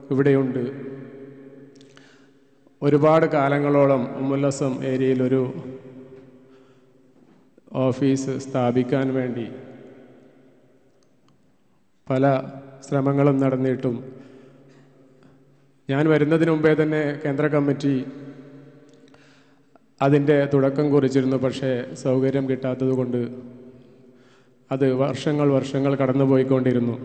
ഇവിടെയുണ്ട് ഒരുപാട് കാലങ്ങളോളം ഉമ്മുല്ലസം ഏരിയയിൽ ഒരു ഓഫീസ് സ്ഥാപിക്കാൻ വേണ്ടി പല ശ്രമങ്ങളും നടന്നിട്ടും ഞാൻ വരുന്നതിന് മുമ്പേ തന്നെ കേന്ദ്ര കമ്മിറ്റി അതിൻ്റെ തുടക്കം കുറിച്ചിരുന്നു പക്ഷേ സൗകര്യം കിട്ടാത്തത് കൊണ്ട് അത് വർഷങ്ങൾ വർഷങ്ങൾ കടന്നുപോയിക്കൊണ്ടിരുന്നു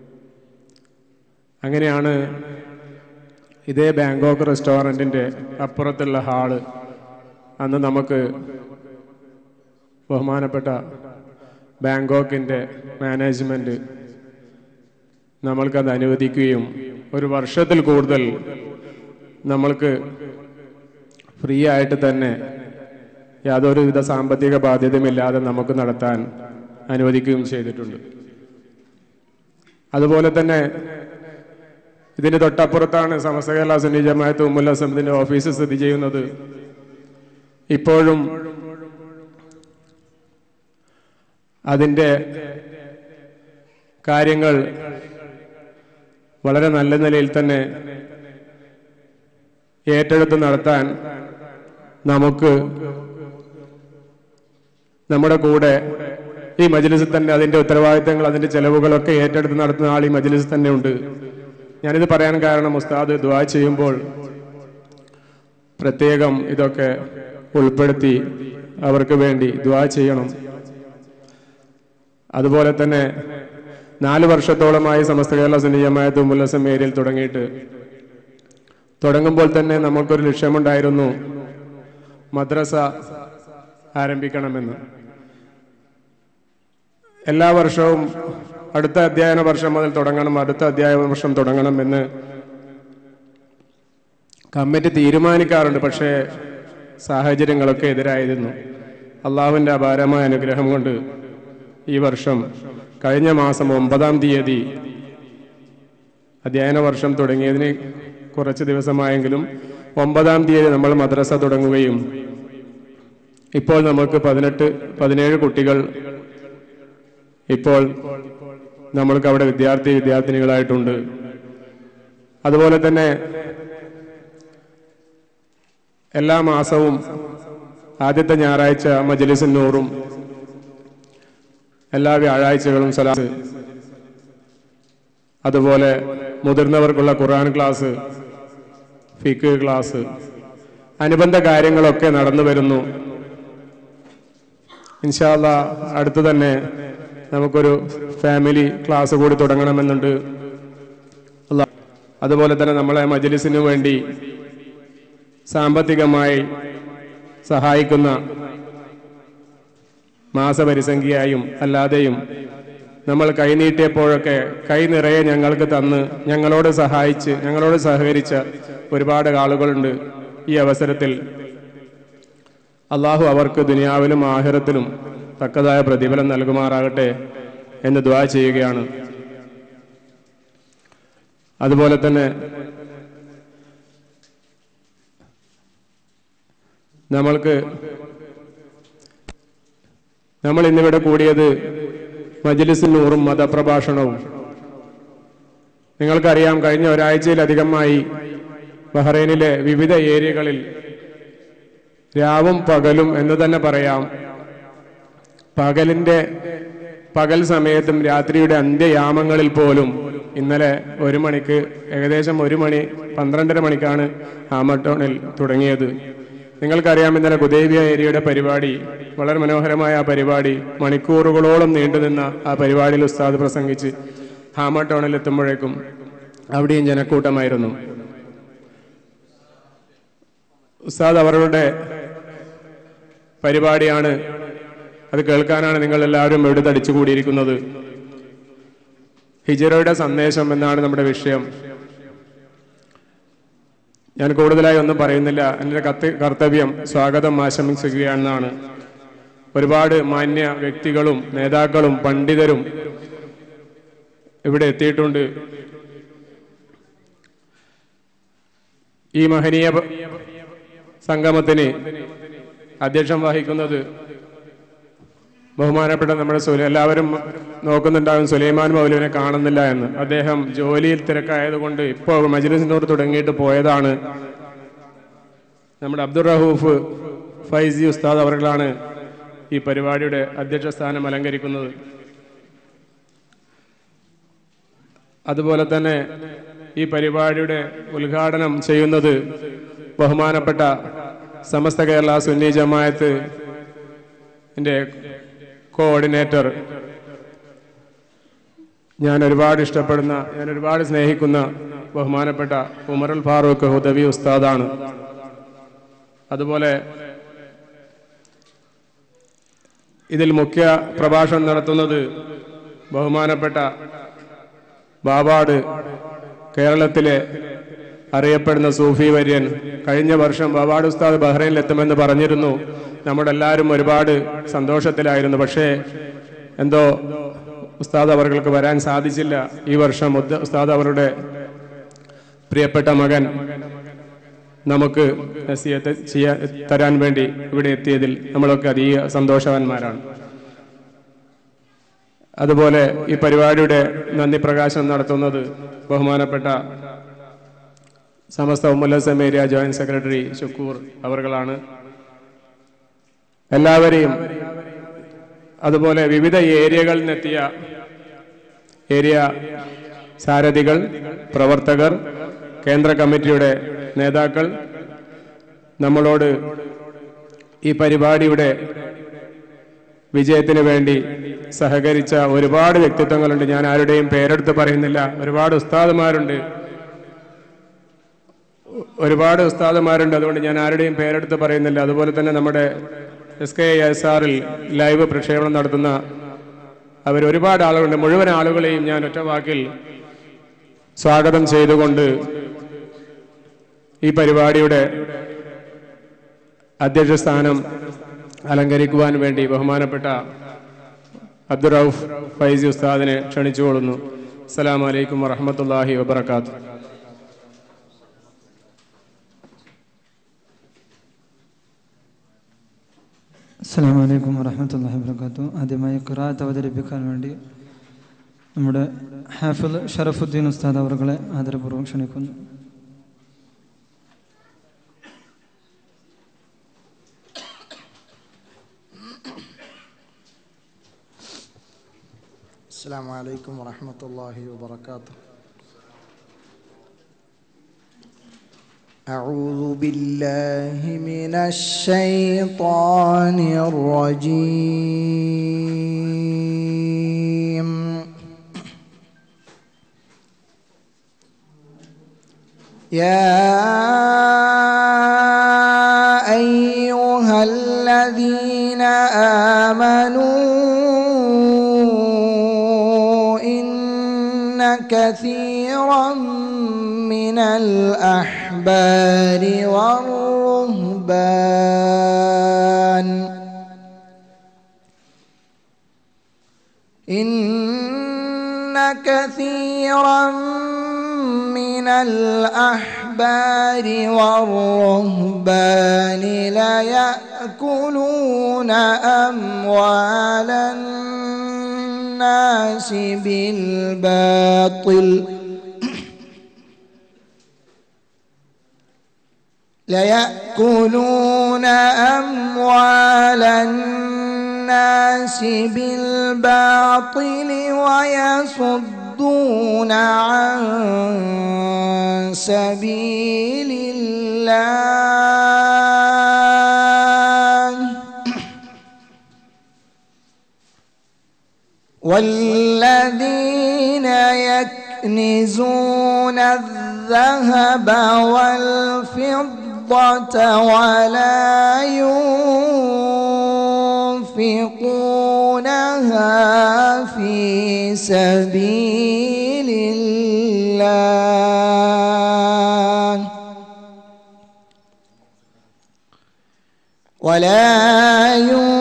അങ്ങനെയാണ് ഇതേ ബാങ്കോക്ക് റെസ്റ്റോറൻറ്റിൻ്റെ അപ്പുറത്തുള്ള ഹാള് അന്ന് നമുക്ക് ബഹുമാനപ്പെട്ട ബാങ്കോക്കിൻ്റെ മാനേജ്മെൻറ്റ് നമ്മൾക്കത് അനുവദിക്കുകയും ഒരു വർഷത്തിൽ കൂടുതൽ നമ്മൾക്ക് ഫ്രീ ആയിട്ട് തന്നെ യാതൊരുവിധ സാമ്പത്തിക ബാധ്യതയുമില്ലാതെ നമുക്ക് നടത്താൻ അനുവദിക്കുകയും ചെയ്തിട്ടുണ്ട് അതുപോലെ തന്നെ ഇതിന് തൊട്ടപ്പുറത്താണ് സമസ്ത കേരള സുന്നി ജമാഅത്ത് ഉമ്മുൽ അസമത്തിന്റെ ഓഫീസ് സ്ഥിതി ചെയ്യുന്നത് ഇപ്പോഴും അതിൻ്റെ കാര്യങ്ങൾ വളരെ നല്ല നിലയിൽ തന്നെ ഏറ്റെടുത്ത് നടത്താൻ നമുക്ക് നമ്മുടെ കൂടെ ഈ മജ്ലിസിൽ തന്നെ അതിന്റെ ഉത്തരവാദിത്തങ്ങൾ അതിന്റെ ചെലവുകളൊക്കെ ഏറ്റെടുത്ത് നടത്തുന്ന ആൾ ഈ മജ്ലിസിൽ തന്നെ ഉണ്ട് ഞാനിത് പറയാൻ കാരണം ഉസ്താദ് ദ്വാ ചെയ്യുമ്പോൾ പ്രത്യേകം ഇതൊക്കെ ഉൾപ്പെടുത്തി അവർക്ക് വേണ്ടി ദ്വാ ചെയ്യണം അതുപോലെ തന്നെ നാല് വർഷത്തോളമായി സമസ്ത കേരള സുനിയമായത് ഉല്ലാസം ഏരിയയിൽ തുടങ്ങിയിട്ട് തുടങ്ങുമ്പോൾ തന്നെ നമുക്കൊരു ലക്ഷ്യമുണ്ടായിരുന്നു മദ്രസ ആരംഭിക്കണമെന്ന് എല്ലാ വർഷവും അടുത്ത അധ്യയന വർഷം മുതൽ തുടങ്ങണം അടുത്ത അധ്യയന വർഷം തുടങ്ങണം എന്ന് കമ്മിറ്റി തീരുമാനിക്കാറുണ്ട് പക്ഷേ സാഹചര്യങ്ങളൊക്കെ എതിരായിരുന്നു അള്ളാഹുവിൻ്റെ അപാരമായ അനുഗ്രഹം കൊണ്ട് ഈ വർഷം കഴിഞ്ഞ മാസം ഒമ്പതാം തീയതി അധ്യയന വർഷം തുടങ്ങിയതിന് കുറച്ച് ദിവസമായെങ്കിലും ഒമ്പതാം തീയതി നമ്മൾ മദ്രസ തുടങ്ങുകയും ഇപ്പോൾ നമുക്ക് പതിനെട്ട് പതിനേഴ് കുട്ടികൾ ഇപ്പോൾ നമ്മൾക്ക് അവിടെ വിദ്യാർത്ഥി വിദ്യാർത്ഥിനികളായിട്ടുണ്ട് അതുപോലെ തന്നെ എല്ലാ മാസവും ആദ്യത്തെ ഞായറാഴ്ച മജലിസിനൂറും എല്ലാ വ്യാഴാഴ്ചകളും സലാത്ത് അതുപോലെ മുതിർന്നവർക്കുള്ള ഖുർആൻ ക്ലാസ് ഫിക്ക് ക്ലാസ് അനുബന്ധ കാര്യങ്ങളൊക്കെ നടന്നു വരുന്നു ഇൻഷാല്ല അടുത്ത് തന്നെ നമുക്കൊരു ഫാമിലി ക്ലാസ് കൂടി തുടങ്ങണമെന്നുണ്ട് അല്ലാ. അതുപോലെ തന്നെ നമ്മളെ മജലിസിന് വേണ്ടി സാമ്പത്തികമായി സഹായിക്കുന്ന മാസപരിസംഖ്യയായും അല്ലാതെയും നമ്മൾ കൈനീട്ടിയപ്പോഴൊക്കെ കൈ നിറയെ ഞങ്ങൾക്ക് തന്ന് ഞങ്ങളോട് സഹായിച്ച് ഞങ്ങളോട് സഹകരിച്ച ഒരുപാട് ആളുകളുണ്ട് ഈ അവസരത്തിൽ അള്ളാഹു അവർക്ക് ദുനിയാവിലും ആഹിറത്തിലും തക്കതായ പ്രതിഫലം നൽകുമാറാകട്ടെ എന്ന് ദ്വാ ചെയ്യുകയാണ് അതുപോലെ തന്നെ നമ്മൾക്ക് നമ്മൾ ഇന്നിവിടെ കൂടിയത് മജ്ലിസിനൂറും മതപ്രഭാഷണവും നിങ്ങൾക്കറിയാം കഴിഞ്ഞ ഒരാഴ്ചയിലധികമായി ബഹ്റൈനിലെ വിവിധ ഏരിയകളിൽ രാവും പകലും എന്ന് തന്നെ പറയാം പകലിന്റെ പകൽ സമയത്തും രാത്രിയുടെ അന്ത്യയാമങ്ങളിൽ പോലും ഇന്നലെ ഒരു മണിക്ക് ഏകദേശം ഒരു മണി പന്ത്രണ്ടര മണിക്കാണ് ആമട്ടോണിൽ തുടങ്ങിയത് നിങ്ങൾക്കറിയാം ഇന്നലെ ഗുദേവിയ ഏരിയയുടെ പരിപാടി വളരെ മനോഹരമായ ആ പരിപാടി മണിക്കൂറുകളോളം നീണ്ടുനിന്ന ആ പരിപാടിയിൽ ഉസ്താദ് പ്രസംഗിച്ച് ഹാമട്ടോണിൽ എത്തുമ്പോഴേക്കും അവിടെയും ജനക്കൂട്ടമായിരുന്നു ഉസ്താദ് അവരുടെ പരിപാടിയാണ് അത് കേൾക്കാനാണ് നിങ്ങൾ എല്ലാവരും ഇവിടെ തടിച്ചു കൂടിയിരിക്കുന്നത് ഹിജറയുടെ സന്ദേശം എന്നാണ് നമ്മുടെ വിഷയം ഞാൻ കൂടുതലായി ഒന്നും പറയുന്നില്ല എൻ്റെ കത്ത് കർത്തവ്യം സ്വാഗതം ആശംസിക്കുകയാണെന്നാണ് ഒരുപാട് മാന്യ വ്യക്തികളും നേതാക്കളും പണ്ഡിതരും ഇവിടെ എത്തിയിട്ടുണ്ട് ഈ മഹനീയ പ- സംഗമത്തിന് അധ്യക്ഷം വഹിക്കുന്നത് ബഹുമാനപ്പെട്ട നമ്മുടെ സുലൈ എല്ലാവരും നോക്കുന്നുണ്ടാകും സുലൈമാൻ മൗലുവിനെ കാണുന്നില്ല എന്ന് അദ്ദേഹം ജോലിയിൽ തിരക്കായതുകൊണ്ട് ഇപ്പോൾ മജ്ലിസിനോട് തുടങ്ങിയിട്ട് പോയതാണ് നമ്മുടെ അബ്ദുൾ റഹൂഫ് ഫൈസി ഉസ്താദ് അവർകളാണ് ഈ പരിപാടിയുടെ അധ്യക്ഷ സ്ഥാനം അലങ്കരിക്കുന്നത് അതുപോലെ തന്നെ ഈ പരിപാടിയുടെ ഉദ്ഘാടനം ചെയ്യുന്നത് ബഹുമാനപ്പെട്ട സമസ്ത കേരള സുന്നി ജമായത്ത് എൻ്റെ കോർഡിനേറ്റർ ഞാൻ ഒരുപാട് ഇഷ്ടപ്പെടുന്ന ഞാൻ ഒരുപാട് സ്നേഹിക്കുന്ന ബഹുമാനപ്പെട്ട ഉമറുൽ ഫാറൂഖ് ഹുദവി ഉസ്താദാണ് അതുപോലെ ഇതിൽ മുഖ്യ പ്രഭാഷണം നടത്തുന്നത് ബഹുമാനപ്പെട്ട ബാബാട് കേരളത്തിലെ അറിയപ്പെടുന്ന സൂഫി വര്യൻ കഴിഞ്ഞ വർഷം ബാബാട് ഉസ്താദ് ബഹ്റൈനിൽ എത്തുമെന്ന് പറഞ്ഞിരുന്നു നമ്മുടെ എല്ലാവരും ഒരുപാട് സന്തോഷത്തിലായിരുന്നു പക്ഷേ എന്തോ ഉസ്താദ് അവർക്ക് വരാൻ സാധിച്ചില്ല ഈ വർഷം ഉദ്ദ- ഉസ്താദ് അവരുടെ പ്രിയപ്പെട്ട മകൻ നമുക്ക് നസീഹത്ത് ചെയ്യാൻ തരാൻ വേണ്ടി ഇവിടെ എത്തിയതിൽ നമ്മളൊക്കെ അതീവ സന്തോഷവാന്മാരാണ് അതുപോലെ ഈ പരിപാടിയുടെ നന്ദി പ്രകാശനം നടത്തുന്നത് ബഹുമാനപ്പെട്ട Samastha Umm Al Hassam area joint secretary Shukoor അവർകളാണ് എല്ലാവരെയും അതുപോലെ വിവിധ ഏരിയകളിൽ നിന്നെത്തിയ ഏരിയ സാരഥികൾ പ്രവർത്തകർ കേന്ദ്ര കമ്മിറ്റിയുടെ നേതാക്കൾ നമ്മളോട് ഈ പരിപാടിയുടെ വിജയത്തിന് വേണ്ടി സഹകരിച്ച ഒരുപാട് വ്യക്തിത്വങ്ങളുണ്ട് ഞാൻ ആരുടെയും പേരെടുത്ത് പറയുന്നില്ല ഒരുപാട് ഉസ്താദുമാരുണ്ട് ഒരുപാട് ഉസ്താദുമാരുണ്ട് അതുകൊണ്ട് ഞാൻ ആരുടെയും പേരെടുത്ത് പറയുന്നില്ല അതുപോലെ തന്നെ നമ്മുടെ എസ് കെ എസ് ആറിൽ ലൈവ് പ്രക്ഷേപണം നടത്തുന്ന അവർ ഒരുപാട് ആളുകളുണ്ട് മുഴുവൻ ആളുകളെയും ഞാൻ ഒറ്റ വാക്കിൽ സ്വാഗതം ചെയ്തുകൊണ്ട് ഈ പരിപാടിയുടെ അധ്യക്ഷ സ്ഥാനം അലങ്കരിക്കുവാൻ വേണ്ടി ബഹുമാനപ്പെട്ട അബ്ദുറൌഫ് ഫൈസി ഉസ്താദിനെ ക്ഷണിച്ചുകൊള്ളുന്നു അസ്സലാമു അലൈക്കും വറഹമത്തല്ലാഹി വബർക്കാത്തു അസ്സാം വലൈക്കും വറഹമത്തല്ലാഹി വർക്കാത്തു ആദ്യമായി ഖുറാത്ത് അവതരിപ്പിക്കാൻ വേണ്ടി നമ്മുടെ ഹാഫിൽ ഷറഫുദ്ദീൻ ഉസ്താദ് അവർകളെ ആദരപൂർവ്വം ക്ഷണിക്കുന്നു السلام عليكم ورحمة الله وبركاته أعوذ بالله من الشيطان الرجيم يا أيها الذين آمنوا إن كثيرا من الأحبار والرهبان إن كثيرا من الأحبار والرهبان ليأكلون أموال الناس بالباطل ليأكلون أموال الناس بالباطل ويصدون عن سبيل الله والذين يكنزون الذهب والفضة ولا ينفقونها في سبيل الله ولا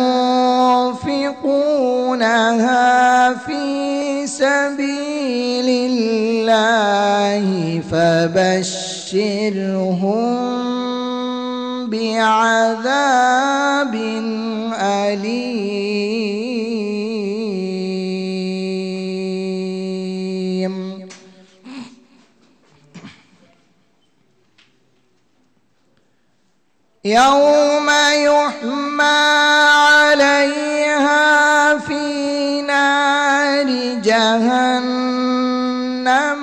ينفقونها في سبيل الله فبشرهم بعذاب أليم يوم يحمى عليها في نار جهنم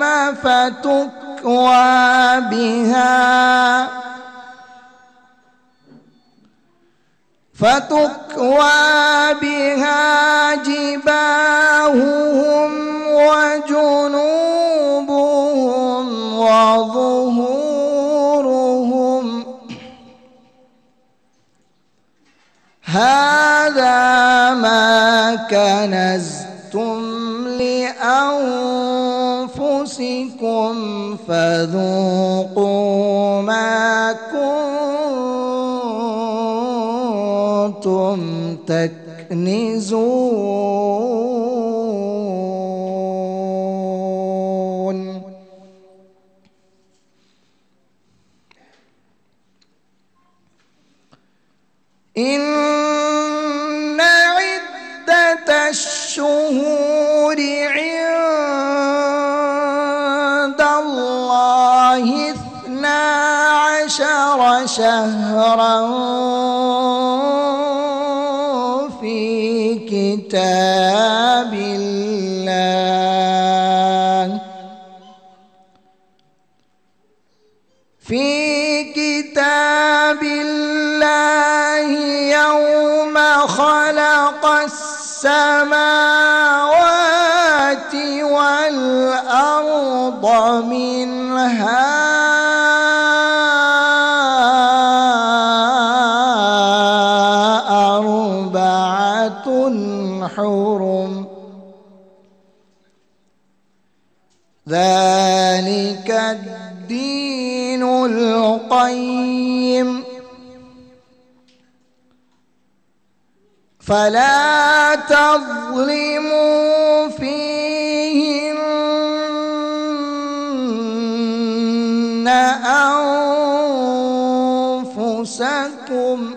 فتكوى بها فتكوى بها جباههم وجنوبهم وظهورهم هذا ما كنزتم لأنفسكم فذوقوا ما كنتم تكنزون إن عدة الشهور عند الله اثنا عشر شهرا في كتاب الله في كتاب الله يوم خلق السماوات والأرض منها أربعة حرم ذلك الدين القيم فلا تظلموا فيهن أنفسكم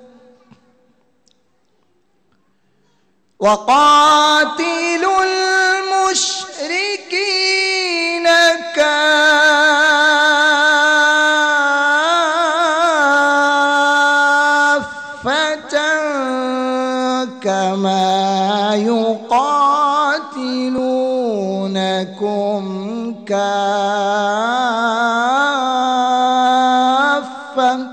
وقاتلوا المشركين كافة كما يقاتلونكم كافة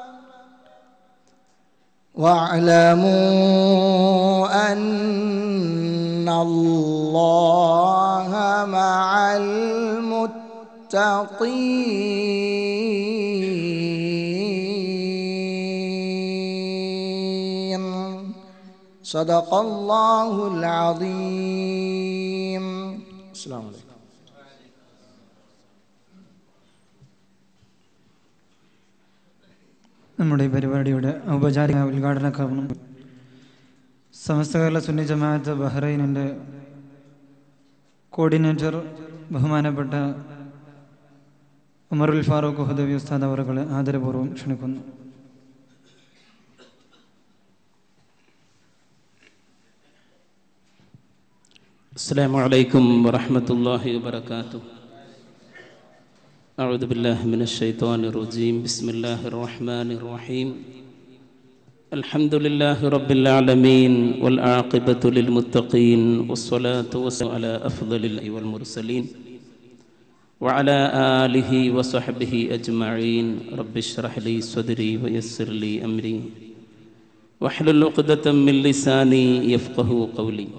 واعلموا أن الله مع المتقين صدق الله العظيم السلام عليكم നമ്മുടെ ഈ പരിപാടിയുടെ ഔപചാരിക ഉദ്ഘാടന കർമ്മം സമസ്ത കേരള സുന്നി ജമാഅത്ത് ബഹ്റൈനിൻ്റെ കോർഡിനേറ്റർ ബഹുമാനപ്പെട്ട ഉമറുൽ ഫാറൂഖ് ഹുദവി ഉസ്താദ് അവറുകളെ ആദരപൂർവ്വം ക്ഷണിക്കുന്നു السلام عليكم ورحمة الله وبركاته أعوذ بالله من الشيطان الرجيم بسم الله الرحمن الرحيم الحمد لله رب العالمين والعاقبة للمتقين والصلاة والسلام على أفضل الأنبياء والمرسلين وعلى آله وصحبه أجمعين رب اشرح لي صدري ويسر لي أمري واحلل عقدة من لساني يفقه قولي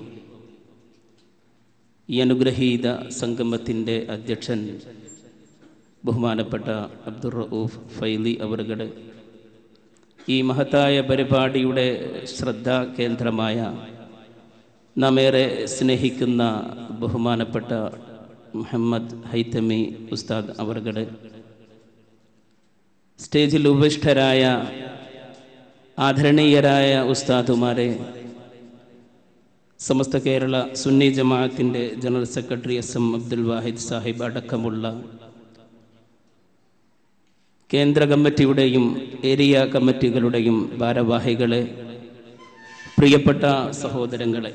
ഈ അനുഗ്രഹീത സംഗമത്തിൻ്റെ അധ്യക്ഷൻ ബഹുമാനപ്പെട്ട അബ്ദുർ റഊഫ് ഫൈലി അവറുകൾ ഈ മഹത്തായ പരിപാടിയുടെ ശ്രദ്ധാ കേന്ദ്രമായ നാം ഏറെ സ്നേഹിക്കുന്ന ബഹുമാനപ്പെട്ട മുഹമ്മദ് ഹൈത്തമി ഉസ്താദ് അവറുകൾ സ്റ്റേജിൽ ഉപവിഷ്ടരായ ആദരണീയരായ ഉസ്താദുമാരെ സമസ്ത കേരള സുന്നി ജമാഅത്തിൻ്റെ general secretary S M Abdul Wahid Sahib അടക്കമുള്ള കേന്ദ്ര കമ്മിറ്റിയുടെയും ഏരിയ കമ്മിറ്റികളുടെയും ഭാരവാഹികളെ പ്രിയപ്പെട്ട സഹോദരങ്ങളെ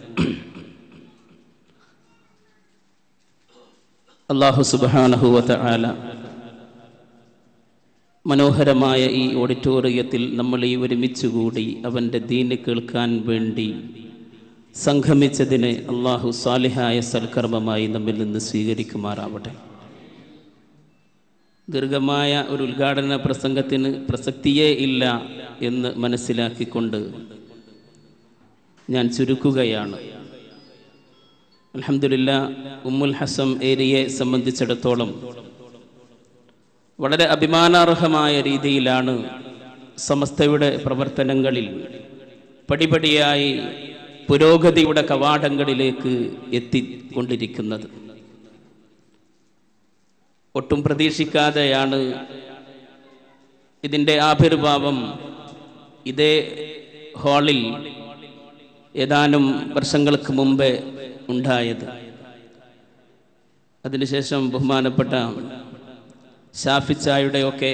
അള്ളാഹു സുബാനഹുവത്ത ആല മനോഹരമായ ഈ ഓഡിറ്റോറിയത്തിൽ നമ്മൾ ഈ ഒരുമിച്ച് കൂടി അവൻ്റെ ദീന് കേൾക്കാൻ വേണ്ടി സംഗമിച്ചതിനെ അള്ളാഹു സാലിഹായ സൽക്കർമ്മമായി നമ്മിൽ നിന്ന് സ്വീകരിക്കുമാറാവട്ടെ ദീർഘമായ ഒരു ഉദ്ഘാടന പ്രസംഗത്തിന് പ്രസക്തിയേ ഇല്ല എന്ന് മനസ്സിലാക്കിക്കൊണ്ട് ഞാൻ ചുരുക്കുകയാണ് അലഹമില്ല ഉമ്മുൽ ഹസം ഏരിയയെ സംബന്ധിച്ചിടത്തോളം വളരെ അഭിമാനാർഹമായ രീതിയിലാണ് സമസ്തയുടെ പ്രവർത്തനങ്ങളിൽ പടിപടിയായി പുരോഗതിയുടെ കവാടങ്ങളിലേക്ക് എത്തിക്കൊണ്ടിരിക്കുന്നത് ഒട്ടും പ്രതീക്ഷിക്കാതെയാണ് ഇതിൻ്റെ ആവിർഭാവം ഇതേ ഹാളിൽ ഏതാനും വർഷങ്ങൾക്ക് മുമ്പേ ഉണ്ടായത് അതിനുശേഷം ബഹുമാനപ്പെട്ട ഷാഫിച്ചായുടെയൊക്കെ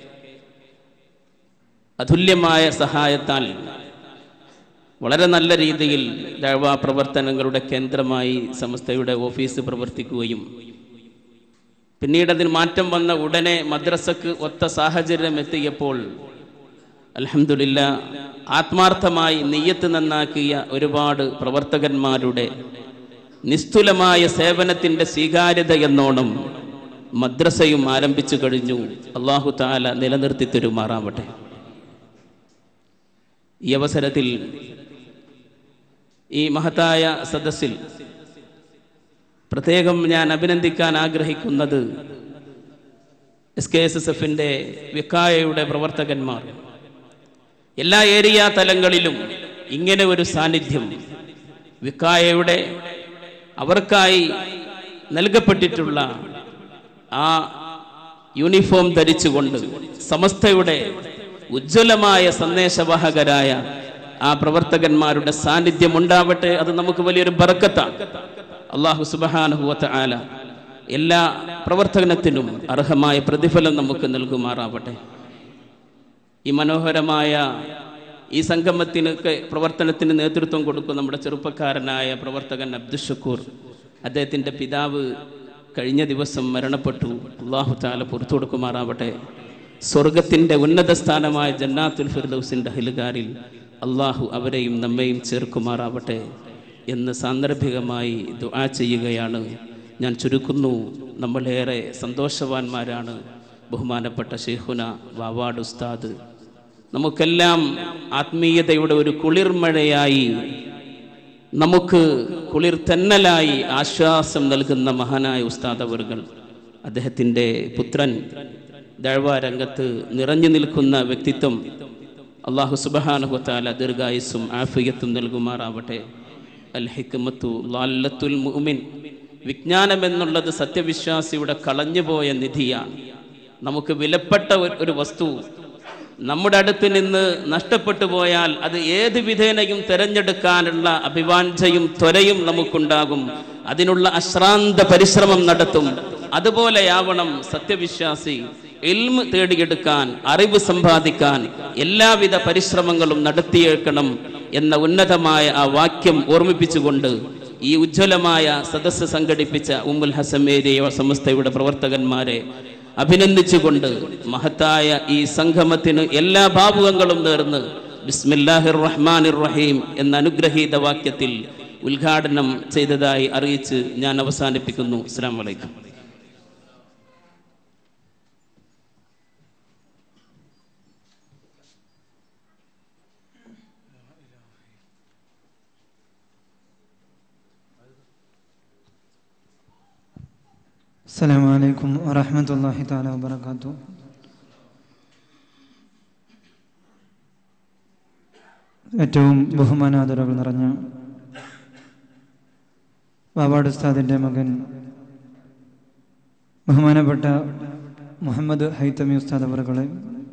അതുല്യമായ സഹായത്താൽ വളരെ നല്ല രീതിയിൽ ദഴവാ പ്രവർത്തനങ്ങളുടെ കേന്ദ്രമായി സംസ്ഥയുടെ ഓഫീസ് പ്രവർത്തിക്കുകയും പിന്നീട് അതിന് മാറ്റം വന്ന ഉടനെ മദ്രസക്ക് ഒത്ത സാഹചര്യം എത്തിയപ്പോൾ അലഹമില്ല ആത്മാർത്ഥമായി നെയ്യത്ത് നന്നാക്കിയ ഒരുപാട് പ്രവർത്തകന്മാരുടെ നിസ്തുലമായ സേവനത്തിൻ്റെ സ്വീകാര്യത എന്നോണം മദ്രസയും ആരംഭിച്ചു കഴിഞ്ഞു അള്ളാഹു താല നിലനിർത്തി തരുമാറാവട്ടെ ഈ അവസരത്തിൽ ഈ മഹത്തായ സദസ്സിൽ പ്രത്യേകം ഞാൻ അഭിനന്ദിക്കാൻ ആഗ്രഹിക്കുന്നത് എസ് കെ എസ് എസ് എഫിൻ്റെ വിക്കായയുടെ പ്രവർത്തകന്മാർ എല്ലാ ഏരിയ തലങ്ങളിലും ഇങ്ങനെ ഒരു സാന്നിധ്യം വിക്കായയുടെ അവർക്കായി നൽകപ്പെട്ടിട്ടുള്ള ആ യൂണിഫോം ധരിച്ചുകൊണ്ട് സമസ്തയുടെ ഉജ്ജ്വലമായ സന്ദേശവാഹകരായ ആ പ്രവർത്തകന്മാരുടെ സാന്നിധ്യം ഉണ്ടാവട്ടെ അത് നമുക്ക് വലിയൊരു ബർക്കത്താണ് അള്ളാഹു സുബഹാനുഹുവത്ത ആല എല്ലാ പ്രവർത്തനത്തിനും അർഹമായ പ്രതിഫലം നമുക്ക് നൽകുമാറാവട്ടെ ഈ മനോഹരമായ ഈ സംഗമത്തിനൊക്കെ പ്രവർത്തനത്തിന് നേതൃത്വം കൊടുക്കും നമ്മുടെ ചെറുപ്പക്കാരനായ പ്രവർത്തകൻ അബ്ദുൽ ഷക്കൂർ അദ്ദേഹത്തിൻ്റെ പിതാവ് കഴിഞ്ഞ ദിവസം മരണപ്പെട്ടു അള്ളാഹു താല പുറത്തു കൊടുക്കുമാറാവട്ടെ സ്വർഗത്തിൻ്റെ ഉന്നത സ്ഥാനമായ ജന്നാത്തുൽ ഫിർദൌസിൻ്റെ അഹിലുകാരിൽ അള്ളാഹു അവരെയും നമ്മെയും ചേർക്കുമാറാവട്ടെ എന്ന് സാന്ദർഭികമായി ദുആ ചെയ്യുകയാണ് ഞാൻ ചുരുക്കുന്നു നമ്മളേറെ സന്തോഷവാന്മാരാണ് ബഹുമാനപ്പെട്ട ഷെയ്ഖുന വാവാട് ഉസ്താദ് നമുക്കെല്ലാം ആത്മീയതയുടെ ഒരു കുളിർമഴയായി നമുക്ക് കുളിർ തെന്നലായി ആശ്വാസം നൽകുന്ന മഹാനായ ഉസ്താദ് അവർകൾ അദ്ദേഹത്തിൻ്റെ പുത്രൻ ദഴവ രംഗത്ത് നിറഞ്ഞു നിൽക്കുന്ന വ്യക്തിത്വം അള്ളാഹു സുബഹാനുഹത്താല ദീർഘായുസ്സും ആഫിയത്തും നൽകുമാറാവട്ടെ അൽ ഹിക്മത്തു ലാല്ലത്തുൽ മുഅ്മിൻ വിജ്ഞാനം എന്നുള്ളത് സത്യവിശ്വാസിയുടെ കളഞ്ഞുപോയ നിധിയാണ് നമുക്ക് വിലപ്പെട്ട ഒരു- ഒരു വസ്തു നമ്മുടെ അടുത്ത് നിന്ന് നഷ്ടപ്പെട്ടു പോയാൽ അത് ഏത് വിധേനയും തിരഞ്ഞെടുക്കാനുള്ള അഭിവാഞ്ചയും ത്വരയും നമുക്കുണ്ടാകും അതിനുള്ള അശ്രാന്ത പരിശ്രമം നടത്തും അതുപോലെയാവണം സത്യവിശ്വാസി ഇൽമ് തേടിയെടുക്കാൻ അറിവ് സമ്പാദിക്കാൻ എല്ലാവിധ പരിശ്രമങ്ങളും നടത്തിയേക്കണം എന്ന ഉന്നതമായ ആ വാക്യം ഓർമ്മിപ്പിച്ചുകൊണ്ട് ഈ ഉജ്ജ്വലമായ സദസ്സ് സംഘടിപ്പിച്ച ഉമ്മുൽ ഹസമേരിയ സമസ്തയുടെ പ്രവർത്തകന്മാരെ അഭിനന്ദിച്ചുകൊണ്ട് മഹത്തായ ഈ സംഗമത്തിന് എല്ലാ ഭാവുകങ്ങളും നേർന്ന് ബിസ്മില്ലാഹിർ റഹ്മാനിർ റഹീം എന്ന അനുഗ്രഹീത വാക്യത്തിൽ ഉദ്ഘാടനം ചെയ്തതായി അറിയിച്ച് ഞാൻ അവസാനിപ്പിക്കുന്നു അസ്സാം വലൈക്കും السلام عليكم ورحمة الله تعالى وبركاته ഏറ്റവും ബഹുമാനാദരവുകൾ നിറഞ്ഞ ബാബാട് ഉസ്താദിൻ്റെ മകൻ ബഹുമാനപ്പെട്ട മുഹമ്മദ് ഹൈത്തമി ഉസ്താദ് അവറുകളെ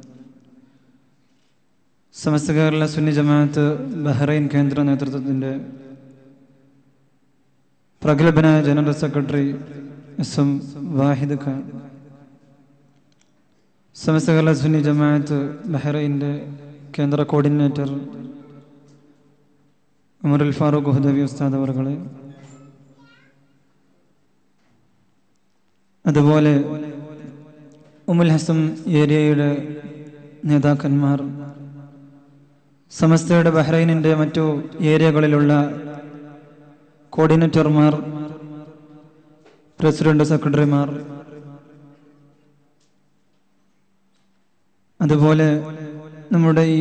സമസ്ത കേരള സുന്നി ജമാഅത്ത് ബഹ്റൈൻ കേന്ദ്ര നേതൃത്വത്തിൻ്റെ പ്രഗത്ഭനായ general secretary S M Wahid Khan Samastha Kerala Sunni Jamaath ബഹ്റൈൻ്റെ കേന്ദ്ര കോർഡിനേറ്റർ ഉമറുൽ ഫാറൂഖ് ഹുദവി ഉസ്താദ് അവർകളെ അതുപോലെ ഉമുൽ ഹസം ഏരിയയുടെ നേതാക്കന്മാർ സമസ്തയുടെ ബഹ്റൈനിൻ്റെ മറ്റു ഏരിയകളിലുള്ള കോർഡിനേറ്റർമാർ പ്രസിഡന്റ് സെക്രട്ടറിമാർ അതുപോലെ നമ്മുടെ ഈ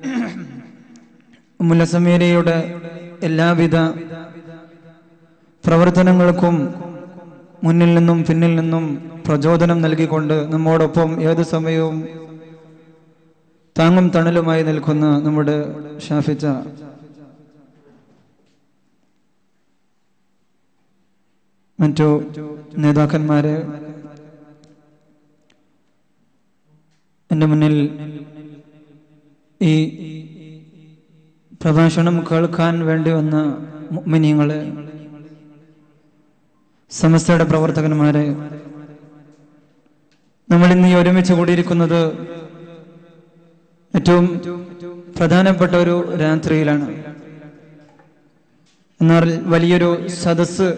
മുല്ലസമേരിയയുടെ എല്ലാവിധ പ്രവർത്തനങ്ങൾക്കും മുന്നിൽ നിന്നും പിന്നിൽ നിന്നും പ്രചോദനം നൽകിക്കൊണ്ട് നമ്മോടൊപ്പം ഏത് സമയവും താങ്ങും തണലുമായി നിൽക്കുന്ന നമ്മുടെ ഷാഫിച്ച മറ്റു നേതാക്കന്മാരെ എൻ്റെ മുന്നിൽ ഈ പ്രഭാഷണം കേൾക്കാൻ വേണ്ടി വന്ന മുഅ്മിനീങ്ങളെ സമസ്തയുടെ പ്രവർത്തകന്മാരെ നമ്മൾ ഇന്ന് ഈ ഒരുമിച്ച് കൂടിയിരിക്കുന്നത് ഏറ്റവും പ്രധാനപ്പെട്ട ഒരു രാത്രിയിലാണ് എന്നാൽ വലിയൊരു സദസ്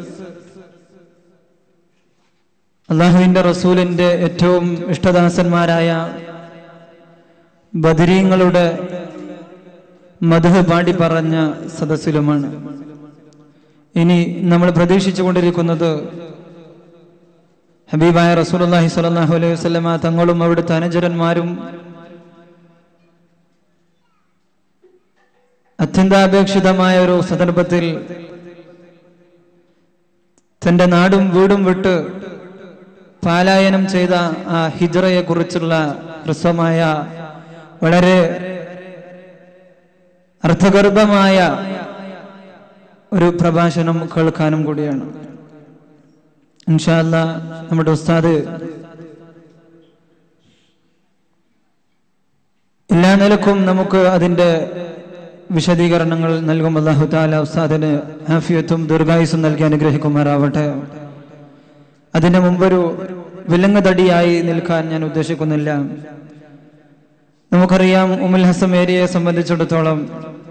അള്ളാഹുവിന്റെ റസൂലിന്റെ ഏറ്റവും ഇഷ്ടദാസന്മാരായ ബദരീങ്ങളുടെ മധു പാടി പറഞ്ഞ സദസ്സിലുമാണ് ഇനി നമ്മൾ പ്രതീക്ഷിച്ചു കൊണ്ടിരിക്കുന്നത് ഹബീബായ റസൂലുള്ളാഹി സ്വല്ലല്ലാഹു അലൈഹി വസല്ലമ തങ്ങളും അവിടുത്തെ അനുചരന്മാരും അത്യന്താപേക്ഷിതമായ ഒരു സന്ദർഭത്തിൽ തന്റെ നാടും വീടും വിട്ട് പാലായനം ചെയ്ത ആ ഹിജ്റയെ കുറിച്ചുള്ള ഹ്രസ്വമായ വളരെ അർത്ഥഗർഭമായ ഒരു പ്രഭാഷണം കേൾക്കാനും കൂടിയാണ് ഇൻഷാല്ല നമ്മുടെ ഉസ്താദ് എല്ലാ നിലക്കും നമുക്ക് അതിന്റെ വിശദീകരണങ്ങൾ നൽകും അള്ളാഹു താല ഉസ്താദിന് ഹാഫിയത്തും ദീർഘായുസും നൽകി അനുഗ്രഹിക്കുമാറാവട്ടെ അതിന് മുമ്പൊരു വിലങ്ങുതടിയായി നിൽക്കാൻ ഞാൻ ഉദ്ദേശിക്കുന്നില്ല നമുക്കറിയാം ഉമുൽ ഹസം ഏരിയയെ സംബന്ധിച്ചിടത്തോളം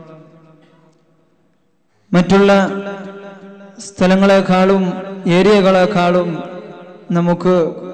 മറ്റുള്ള സ്ഥലങ്ങളെക്കാളും ഏരിയകളെക്കാളും നമുക്ക്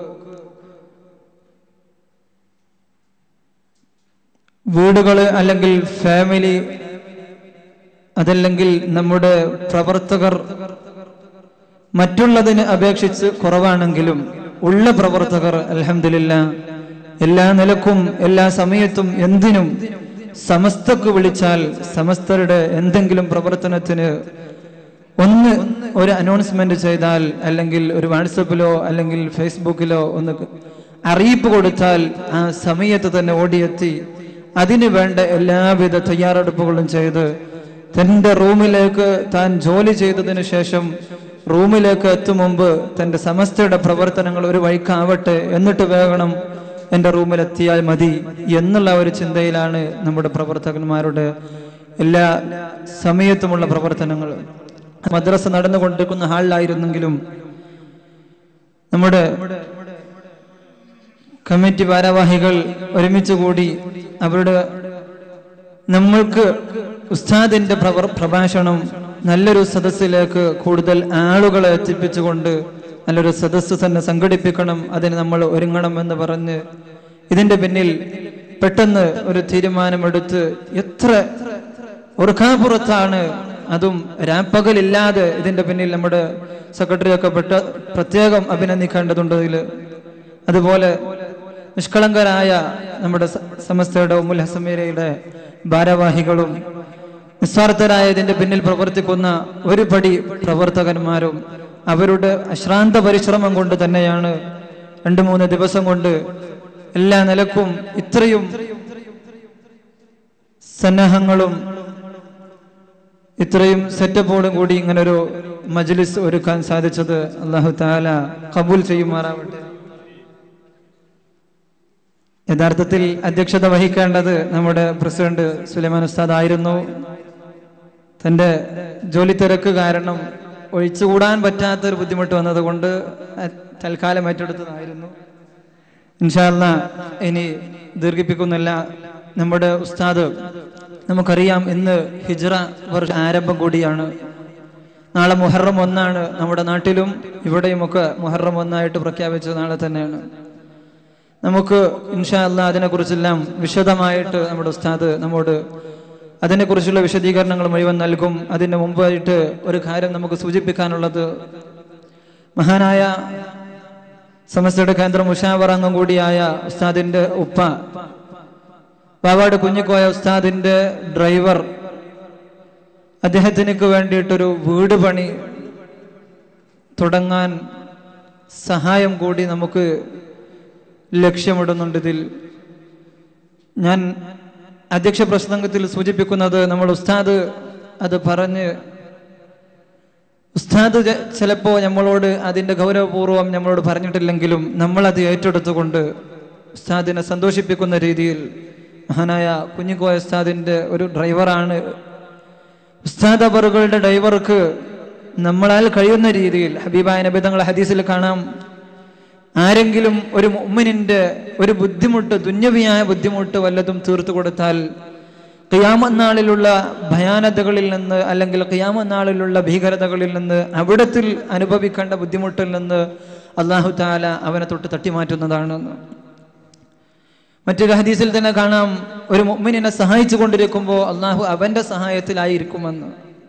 വീടുകൾ അല്ലെങ്കിൽ ഫാമിലി അതല്ലെങ്കിൽ നമ്മുടെ പ്രവർത്തകർ മറ്റുള്ളതിന് അപേക്ഷിച്ച് കുറവാണെങ്കിലും ഉള്ള പ്രവർത്തകർ അലഹമില്ല എല്ലാ നിലക്കും എല്ലാ സമയത്തും എന്തിനും സമസ്തക്ക് വിളിച്ചാൽ സമസ്തരുടെ എന്തെങ്കിലും പ്രവർത്തനത്തിന് ഒന്ന് ഒരു അനൗൺസ്മെന്റ് ചെയ്താൽ അല്ലെങ്കിൽ ഒരു വാട്സപ്പിലോ അല്ലെങ്കിൽ ഫേസ്ബുക്കിലോ ഒന്ന് അറിയിപ്പ് കൊടുത്താൽ ആ സമയത്ത് തന്നെ ഓടിയെത്തി അതിന് വേണ്ട എല്ലാവിധ തയ്യാറെടുപ്പുകളും ചെയ്ത് തന്റെ റൂമിലേക്ക് താൻ ജോലി ചെയ്തതിനു ശേഷം റൂമിലേക്ക് എത്തും മുമ്പ് തന്റെ സമസ്തയുടെ പ്രവർത്തനങ്ങൾ ഒരു വഴിക്കാവട്ടെ എന്നിട്ട് വേഗണം എൻ്റെ റൂമിലെത്തിയാൽ മതി എന്നുള്ള ഒരു ചിന്തയിലാണ് നമ്മുടെ പ്രവർത്തകന്മാരുടെ എല്ലാ സമയത്തുമുള്ള പ്രവർത്തനങ്ങൾ മദ്രസ നടന്നുകൊണ്ടിരിക്കുന്ന ഹാളിലായിരുന്നെങ്കിലും നമ്മുടെ കമ്മിറ്റി ഭാരവാഹികൾ ഒരുമിച്ച് കൂടി അവരുടെ നമ്മൾക്ക് ഉസ്താദിന്റെ പ്രവർ പ്രഭാഷണം നല്ലൊരു സദസ്സിലേക്ക് കൂടുതൽ ആളുകളെ എത്തിപ്പിച്ചുകൊണ്ട് നല്ലൊരു സദസ്സ് തന്നെ സംഘടിപ്പിക്കണം അതിന് നമ്മൾ ഒരുങ്ങണം എന്ന് പറഞ്ഞ് ഇതിന്റെ പിന്നിൽ പെട്ടെന്ന് ഒരു തീരുമാനമെടുത്ത് എത്ര ഉറക്കാപ്പുറത്താണ് അതും രാപ്പകലില്ലാതെ ഇതിന്റെ പിന്നിൽ നമ്മുടെ സെക്രട്ടറി ഒക്കെ പെട്ട പ്രത്യേകം അഭിനന്ദിക്കേണ്ടതുണ്ട് ഇതിൽ അതുപോലെ നിഷ്കളങ്കരായ നമ്മുടെ സ- സമസ്തയുടെ ഉമ്മുൽ ഹസമീരയുടെ ഭാരവാഹികളും നിസ്വാർത്ഥരായ ഇതിന്റെ പിന്നിൽ പ്രവർത്തിക്കുന്ന ഒരു പടി പ്രവർത്തകന്മാരും അവരുടെ അശ്രാന്ത പരിശ്രമം കൊണ്ട് തന്നെയാണ് രണ്ട് മൂന്ന് ദിവസം കൊണ്ട് എല്ലാ നിലക്കും ഇത്രയും സന്നാഹങ്ങളും ഇത്രയും സെറ്റപ്പോടും കൂടി ഇങ്ങനെ ഒരു മജ്ലിസ് ഒരുക്കാൻ സാധിച്ചത് അള്ളാഹു താല കബൂൽ ചെയ്യുമാറാവട്ടെ യഥാർത്ഥത്തിൽ അധ്യക്ഷത വഹിക്കേണ്ടത് നമ്മുടെ പ്രസിഡന്റ് സുലൈമാൻ ഉസ്താദ് ആയിരുന്നു തന്റെ ജോലി തിരക്ക് കാരണം ഒഴിച്ചുകൂടാൻ പറ്റാത്ത ഒരു ബുദ്ധിമുട്ട് വന്നതുകൊണ്ട് അ- തൽക്കാലം ഏറ്റെടുത്തതായിരുന്നു ഇൻഷാല്ല ഇനി ദീർഘിപ്പിക്കുന്നില്ല നമ്മുടെ ഉസ്താദ് നമുക്കറിയാം ഇന്ന് ഹിജ്റ വർഷ ആരംഭം കൂടിയാണ് നാളെ മുഹറം ഒന്നാണ് നമ്മുടെ നാട്ടിലും ഇവിടെയുമൊക്കെ മുഹറം ഒന്നായിട്ട് പ്രഖ്യാപിച്ചത് നാളെ തന്നെയാണ് നമുക്ക് ഇൻഷാ അല്ലാ അതിനെക്കുറിച്ചെല്ലാം വിശദമായിട്ട് നമ്മുടെ ഉസ്താദ് നമ്മോട് അതിനെക്കുറിച്ചുള്ള വിശദീകരണങ്ങൾ മുഴുവൻ നൽകും അതിന് മുമ്പായിട്ട് ഒരു കാര്യം നമുക്ക് സൂചിപ്പിക്കാനുള്ളത് മഹാനായ സമസ്തയുടെ കേന്ദ്ര മുഷാവർ അംഗം കൂടിയായ ഉസ്താദിന്റെ ഉപ്പ പാവാട് കുഞ്ഞിക്കോയ ഉസ്താദിന്റെ ഡ്രൈവർ അദ്ദേഹത്തിനക്ക് വേണ്ടിയിട്ടൊരു വീട് പണി തുടങ്ങാൻ സഹായം കൂടി നമുക്ക് ലക്ഷ്യമിടുന്നുണ്ട് ഇതിൽ ഞാൻ അധ്യക്ഷ പ്രസംഗത്തിൽ സൂചിപ്പിക്കുന്നത് നമ്മൾ ഉസ്താദ് അത് പറഞ്ഞ് ഉസ്താദ് ചെ- ചിലപ്പോ നമ്മളോട് അതിന്റെ ഗൗരവപൂർവ്വം നമ്മളോട് പറഞ്ഞിട്ടില്ലെങ്കിലും നമ്മൾ അത് ഏറ്റെടുത്തുകൊണ്ട് ഉസ്താദിനെ സന്തോഷിപ്പിക്കുന്ന രീതിയിൽ മഹാനായ കുഞ്ഞിക്കോയ ഉസ്താദിന്റെ ഒരു ഡ്രൈവറാണ് ഉസ്താദ് അബറുകളുടെ ഡ്രൈവർക്ക് നമ്മളാൽ കഴിയുന്ന രീതിയിൽ ഹബീബായ നബി തങ്ങളെ ഹദീസിൽ കാണാം ആരെങ്കിലും ഒരു മുഅ്മിനിന്റെ ഒരു ബുദ്ധിമുട്ട് ദുന്യവിയായ ബുദ്ധിമുട്ട് വല്ലതും തീർത്തു കൊടുത്താൽ ഖിയാമനാളിലുള്ള ഭയാനതകളിൽ നിന്ന് അല്ലെങ്കിൽ ഖിയാമനാളിലുള്ള ഭീകരതകളിൽ നിന്ന് അവിടത്തിൽ അനുഭവിക്കേണ്ട ബുദ്ധിമുട്ടിൽ നിന്ന് അള്ളാഹു താല അവനെ തൊട്ട് തട്ടിമാറ്റുന്നതാണെന്ന് മറ്റൊരു ഹദീസിൽ തന്നെ കാണാം ഒരു മുഅ്മിനിനെ സഹായിച്ചു കൊണ്ടിരിക്കുമ്പോൾ അള്ളാഹു അവന്റെ സഹായത്തിലായിരിക്കുമെന്ന്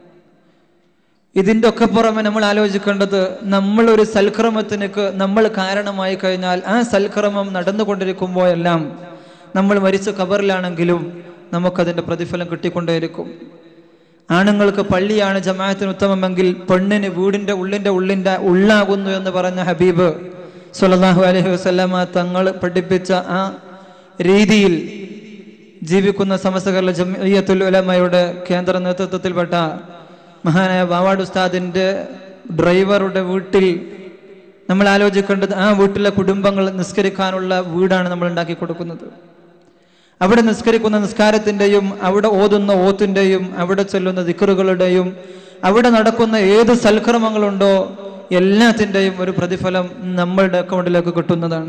ഇതിന്റെ ഒക്കെ പുറമെ നമ്മൾ ആലോചിക്കേണ്ടത് നമ്മൾ ഒരു സൽക്രമത്തിനക്ക് നമ്മൾ കാരണമായി കഴിഞ്ഞാൽ ആ സൽക്രമം നടന്നുകൊണ്ടിരിക്കുമ്പോഴെല്ലാം നമ്മൾ മരിച്ച ഖബറിലാണെങ്കിലും നമുക്കതിന്റെ പ്രതിഫലം കിട്ടിക്കൊണ്ടേയിരിക്കും ആണുങ്ങൾക്ക് പള്ളിയാണ് ജമാഅത്തിന് ഉത്തമമെങ്കിൽ പെണ്ണിന് വീടിന്റെ ഉള്ളിന്റെ ഉള്ളിന്റെ ഉള്ളാകുന്നു എന്ന് പറഞ്ഞ ഹബീബ് സല്ലല്ലാഹു അലൈഹി വസല്ലമ തങ്ങൾ പഠിപ്പിച്ച ആ രീതിയിൽ ജീവിക്കുന്ന സമസ്ത കേരള ജമിയത്തുൽ ഉലമയുടെ കേന്ദ്ര നേതൃത്വത്തിൽപ്പെട്ട മഹാനായ വാവാട് ഉസ്താദിന്റെ ഡ്രൈവറുടെ വീട്ടിൽ നമ്മൾ ആലോചിക്കേണ്ടത് ആ വീട്ടിലെ കുടുംബങ്ങൾ നിസ്കരിക്കാനുള്ള വീടാണ് നമ്മൾ ഉണ്ടാക്കി കൊടുക്കുന്നത് അവിടെ നിസ്കരിക്കുന്ന നിസ്കാരത്തിന്റെയും അവിടെ ഓതുന്ന ഓത്തിന്റെയും അവിടെ ചൊല്ലുന്ന ദിക്കറുകളുടെയും അവിടെ നടക്കുന്ന ഏത് സൽക്രമങ്ങളുണ്ടോ എല്ലാത്തിന്റെയും ഒരു പ്രതിഫലം നമ്മളുടെ അക്കൗണ്ടിലേക്ക് കിട്ടുന്നതാണ്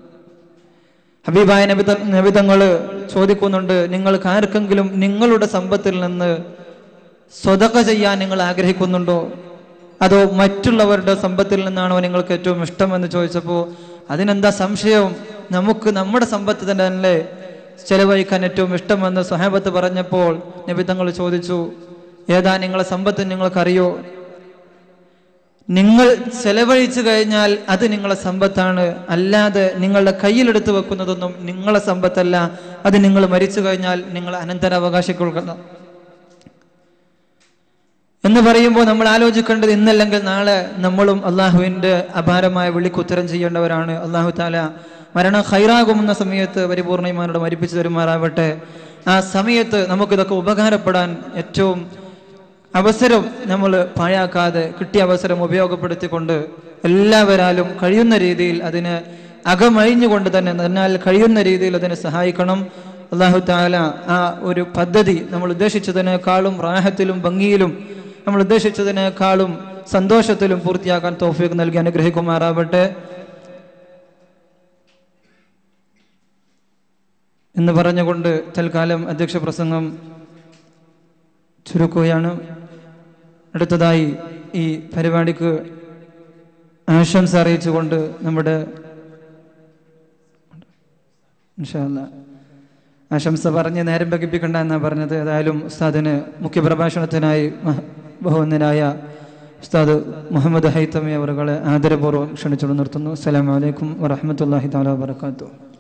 ഹബീബായ നബിത നബിതങ്ങള് ചോദിക്കുന്നുണ്ട് നിങ്ങൾക്ക് ആർക്കെങ്കിലും നിങ്ങളുടെ സമ്പത്തിൽ നിന്ന് സ്വതക ചെയ്യാൻ നിങ്ങൾ ആഗ്രഹിക്കുന്നുണ്ടോ അതോ മറ്റുള്ളവരുടെ സമ്പത്തിൽ നിന്നാണോ നിങ്ങൾക്ക് ഏറ്റവും ഇഷ്ടമെന്ന് ചോദിച്ചപ്പോൾ അതിനെന്താ സംശയം നമുക്ക് നമ്മുടെ സമ്പത്ത് തന്നെ അല്ലേ ചെലവഴിക്കാൻ ഏറ്റവും ഇഷ്ടമെന്ന് സ്വഹാബത്ത് പറഞ്ഞപ്പോൾ നബിതങ്ങൾ ചോദിച്ചു ഏതാ നിങ്ങളെ സമ്പത്ത് നിങ്ങൾക്കറിയോ നിങ്ങൾ ചെലവഴിച്ചു കഴിഞ്ഞാൽ അത് നിങ്ങളെ സമ്പത്താണ് അല്ലാതെ നിങ്ങളുടെ കയ്യിലെടുത്ത് വെക്കുന്നതൊന്നും നിങ്ങളെ സമ്പത്തല്ല അത് നിങ്ങൾ മരിച്ചു കഴിഞ്ഞാൽ നിങ്ങൾ അനന്തരാവകാശിക്കൊള്ളുന്ന എന്ന് പറയുമ്പോൾ നമ്മൾ ആലോചിക്കേണ്ടത് ഇന്നല്ലെങ്കിൽ നാളെ നമ്മളും അള്ളാഹുവിന്റെ അപാരമായ വിളിക്ക് ഉത്തരം ചെയ്യേണ്ടവരാണ് അള്ളാഹു താല മരണം ഹൈറാകുമെന്ന സമയത്ത് പരിപൂർണമാനോട് മരിപ്പിച്ചു തരുമാറാവട്ടെ ആ സമയത്ത് നമുക്കിതൊക്കെ ഉപകാരപ്പെടാൻ ഏറ്റവും അവസരം നമ്മൾ പാഴാക്കാതെ കിട്ടിയ അവസരം ഉപയോഗപ്പെടുത്തിക്കൊണ്ട് എല്ലാവരാലും കഴിയുന്ന രീതിയിൽ അതിന് അകമഴിഞ്ഞുകൊണ്ട് തന്നെ എന്നാൽ കഴിയുന്ന രീതിയിൽ അതിനെ സഹായിക്കണം അള്ളാഹു താല ആ ഒരു പദ്ധതി നമ്മൾ ഉദ്ദേശിച്ചതിനേക്കാളും റാഹത്തിലും ഭംഗിയിലും നമ്മൾ ഉദ്ദേശിച്ചതിനേക്കാളും സന്തോഷത്തിലും പൂർത്തിയാക്കാൻ തോഫീക്ക് നൽകി അനുഗ്രഹിക്കുമാറാവട്ടെ എന്ന് പറഞ്ഞുകൊണ്ട് തൽക്കാലം അധ്യക്ഷ പ്രസംഗം ചുരുക്കുകയാണ് അടുത്തതായി ഈ പരിപാടിക്ക് ആശംസ അറിയിച്ചുകൊണ്ട് നമ്മുടെ ഇൻഷാ അല്ലാ. ആശംസ പറഞ്ഞ് നേരം വകിപ്പിക്കണ്ട എന്നാണ് പറഞ്ഞത് ഏതായാലും ഉസ്താദിന് മുഖ്യപ്രഭാഷണത്തിനായി മഹ- ബഹുവന്ദനായ ഉസ്താദ് മുഹമ്മദ് ഹൈത്തമി അവറുകളെ ആദരപൂർവ്വം ക്ഷണിച്ചുകൊണ്ട് നിർത്തുന്നു അസ്സലാമു അലൈക്കും വറഹ്മത്തുള്ളാഹി തആല വബറകാതുഹു